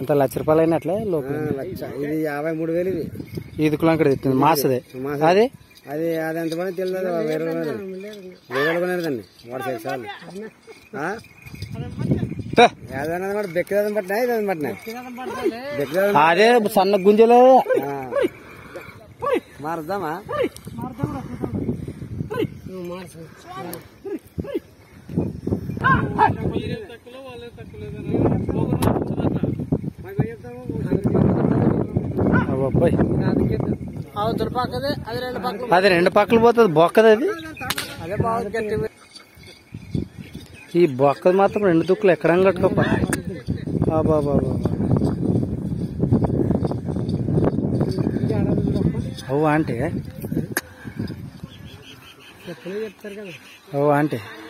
ఇంత లక్ష రూపాయలు అయినట్లే ఆ, లోపల లక్ష ఇది యాభై మూడు వేలు ఇది ఇది కులంకడ తెచ్చింది మాసదే మాసదే. అది అది అది ఎంత పని తెలియదు వేరే వేరే కొనేదండి వాడు సైజ్ చాలు ఆ? తే. ఏదైనా కూడా బెక్కదాదని పట్టినా ఇదని పట్టినా బెక్కదాదని అదే సన్న గుంజలే మారుద్దామా అబ్బాయి అవతల పక్కదే అది రెండు పక్కలు అది రెండు పక్కలు పోతుంది బొక్కది అది అదే బాగుంది ఈ బొక్కది మాత్రం రెండు దుక్కులు ఎక్కడ కట్టుకోప బాబా బాబా అవు అంటే చెప్తారు కదా అవు అంటే